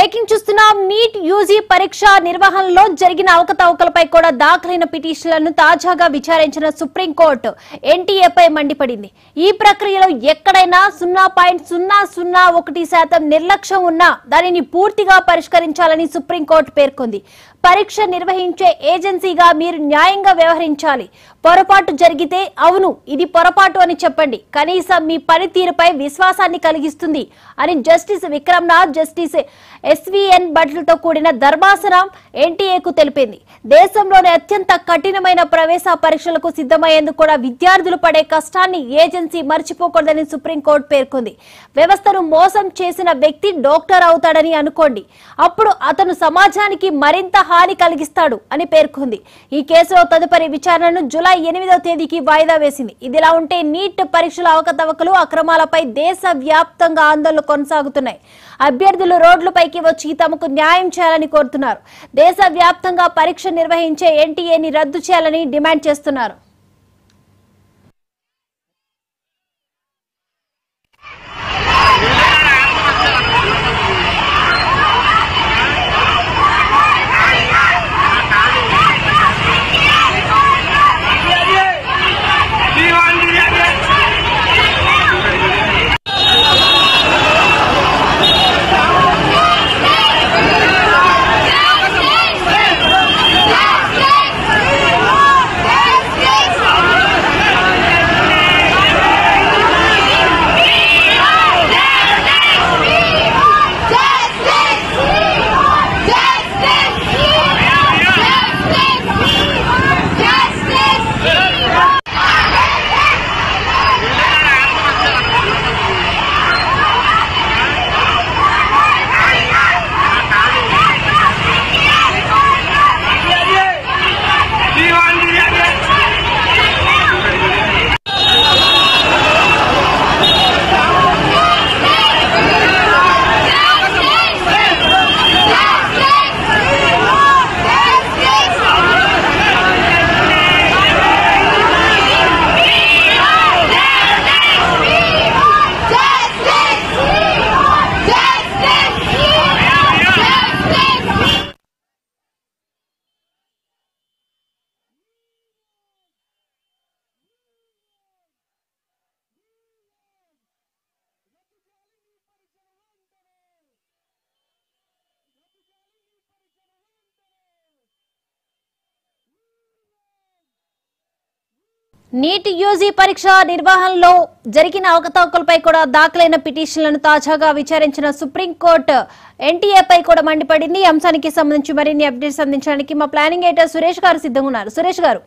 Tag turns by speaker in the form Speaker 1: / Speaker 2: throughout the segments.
Speaker 1: breaking చూస్తున్నాం NEET UG పరీక్ష నిర్వహణలో జరిగిన అవకతవకలపై కూడా దాఖలైన పిటిషన్లను తాజాగా విచారించిన సుప్రీంకోర్టు ఎన్టీఏపై మండిపడింది ఈ ప్రక్రియలో ఎక్కడైనా సున్నా పాయింట్ సున్నా సున్నా ఒకటి శాతం నిర్లక్ష్యం ఉన్నా దానిని పూర్తిగా పరిష్కరించాలని సుప్రీంకోర్టు పేర్కొంది పరీక్ష నిర్వహించే ఏజెన్సీగా మీరు న్యాయంగా వ్యవహరించాలి పొరపాటు జరిగితే అవును ఇది పొరపాటు అని చెప్పండి కనీసం మీ పనితీరుపై విశ్వాసాన్ని కలిగిస్తుంది అని జస్టిస్ విక్రమ్నాథ్ జస్టిస్ ఎస్విఎన్ భట్లతో కూడిన ధర్మాసనం ఎన్టీఏకు తెలిపింది దేశంలోని అత్యంత కఠినమైన ప్రవేశ పరీక్షలకు సిద్ధమయ్యేందుకు కూడా విద్యార్థులు పడే కష్టాన్ని ఏజెన్సీ మర్చిపోకూడదని సుప్రీంకోర్టు పేర్కొంది వ్యవస్థను మోసం చేసిన వ్యక్తి డాక్టర్ అవుతాడని అనుకోండి అప్పుడు అతను సమాజానికి మరింత హాని కలిగిస్తాడు అని పేర్కొంది ఈ కేసులో తదుపరి విచారణను జులై ఎనిమిదవ తేదీకి వాయిదా వేసింది ఇదిలా ఉంటే నీట్ పరీక్షల అవకతవకలు అక్రమాలపై దేశ వ్యాప్తంగా ఆందోళనలు కొనసాగుతున్నాయి అభ్యర్థులు రోడ్లపైకి వచ్చి తమకు న్యాయం చేయాలని కోరుతున్నారు దేశ వ్యాప్తంగా పరీక్ష నిర్వహించే ఎన్టీఏని రద్దు చేయాలని డిమాండ్ చేస్తున్నారు నీట్ యూజీ పరీక్ష నిర్వహణలో జరిగిన అవకతవకలపై కూడా దాఖలైన పిటిషన్లను తాజాగా విచారించిన సుప్రీంకోర్టు ఎన్టీఏపై కూడా మండిపడింది ఈ అంశానికి సంబంధించి మరిన్ని అప్డేట్స్ అందించడానికి మా ప్లానింగ్ ఎడిటర్ సురేష్ గారు సిద్ధంగా ఉన్నారు సురేష్ గారు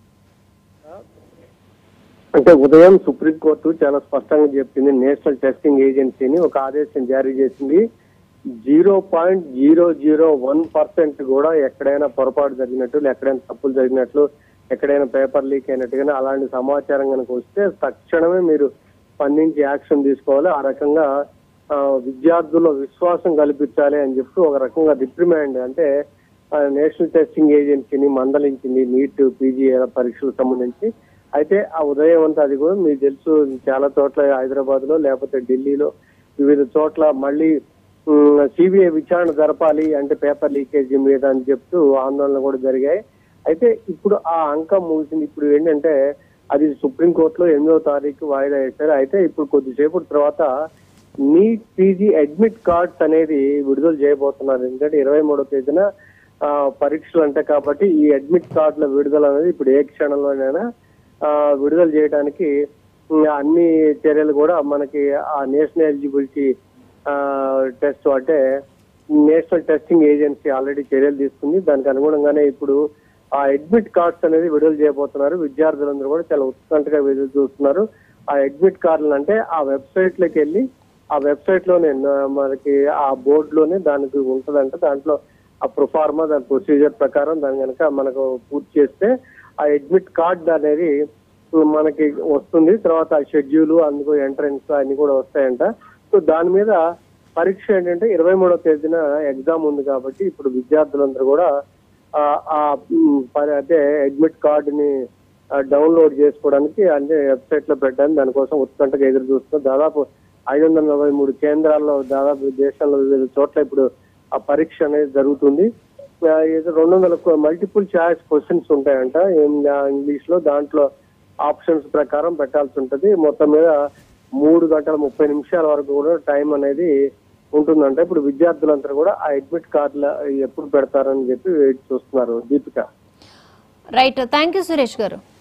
Speaker 2: అంటే ఉదయం సుప్రీంకోర్టు చాలా స్పష్టంగా చెప్పింది నేషనల్ టెస్టింగ్ ఏజెన్సీని ఒక ఆదేశం జారీ చేసింది zero point zero zero one percent కూడా ఎక్కడైనా పొరపాటు జరిగినట్లు ఎక్కడైనా తప్పులు జరిగినట్లు ఎక్కడైనా పేపర్ లీక్ అయినట్టుగా అలాంటి సమాచారం కనుక వస్తే తక్షణమే మీరు స్పందించి యాక్షన్ తీసుకోవాలి ఆ రకంగా ఆ, విద్యార్థుల్లో విశ్వాసం కల్పించాలి అని చెప్పి ఒక రకంగా రిప్రిమాండ్ అంటే ఆ, నేషనల్ టెస్టింగ్ ఏజెన్సీని మందలించింది నీట్ పీజీ పరీక్షలకు సంబంధించి అయితే ఆ ఉదయం అంతా అది కూడా మీకు తెలుసు చాలా చోట్ల హైదరాబాద్ లో లేకపోతే ఢిల్లీలో వివిధ చోట్ల మళ్ళీ సిబిఐ విచారణ జరపాలి అంటే పేపర్ లీకేజీ మీద అని చెప్తూ ఆందోళన కూడా జరిగాయి అయితే ఇప్పుడు ఆ అంకం ముగిసింది ఇప్పుడు ఏంటంటే అది సుప్రీంకోర్టులో ఎనిమిదవ తారీఖు వాయిదా వేశారు అయితే ఇప్పుడు కొద్దిసేపు తర్వాత నీట్ పీజీ అడ్మిట్ కార్డ్స్ అనేది విడుదల చేయబోతున్నారు ఎందుకంటే ఇరవై మూడో తేదీన ఆ, పరీక్షలు అంటే కాబట్టి ఈ అడ్మిట్ కార్డుల విడుదల అనేది ఇప్పుడు ఏ క్షణంలోనైనా ఆ, విడుదల చేయడానికి ఉమ్, అన్ని చర్యలు కూడా మనకి ఆ నేషనల్ ఎలిజిబిలిటీ టెస్ట్ అంటే నేషనల్ టెస్టింగ్ ఏజెన్సీ ఆల్రెడీ చర్యలు తీసుకుంది దానికి అనుగుణంగానే ఇప్పుడు ఆ అడ్మిట్ కార్డ్స్ అనేది విడుదల చేయబోతున్నారు విద్యార్థులందరూ కూడా చాలా ఉత్కంఠగా ఎదురు చూస్తున్నారు ఆ అడ్మిట్ కార్డులు అంటే ఆ వెబ్సైట్ లోకి వెళ్ళి ఆ వెబ్సైట్ లోనే న- మనకి ఆ బోర్డు లోనే దానికి ఉంటదంట దాంట్లో ఆ ప్రొఫార్మా దాని ప్రొసీజర్ ప్రకారం దాని కనుక మనకు పూర్తి చేస్తే ఆ అడ్మిట్ కార్డ్ అనేది మనకి వస్తుంది తర్వాత ఆ షెడ్యూల్ అందుకు ఎంట్రన్స్ అన్ని కూడా వస్తాయంట సో దాని మీద పరీక్ష ఏంటంటే ఇరవై మూడో తేదీన ఎగ్జామ్ ఉంది కాబట్టి ఇప్పుడు విద్యార్థులందరూ కూడా ఆ ఆ, ఉమ్, పరి- అంటే అడ్మిట్ కార్డుని డౌన్లోడ్ చేసుకోవడానికి అంటే వెబ్సైట్ లో పెట్టాను దానికోసం ఉత్కంఠగా ఎదురు చూస్తున్నాం దాదాపు ఐదు వందల నలభై మూడు కేంద్రాల్లో దాదాపు దేశంలో వివిధ చోట్ల ఇప్పుడు ఆ పరీక్ష అనేది జరుగుతుంది ఆ, ఇది రెండు వందల మల్టిపుల్ చాయిస్ క్వశ్చన్స్ ఉంటాయంట ఇంగ్లీష్ లో దాంట్లో ఆప్షన్స్ ప్రకారం పెట్టాల్సి ఉంటది మొత్తం మీద మూడు గంటల ముప్పై నిమిషాల వరకు కూడా టైం అనేది ఉంటుందంట ఇప్పుడు విద్యార్థులందరూ కూడా ఆ అడ్మిట్ కార్డుల ఎప్పుడు పెడతారని చెప్పి వెయిట్ చూస్తున్నారు Deepika
Speaker 1: right thank you Suresh గారు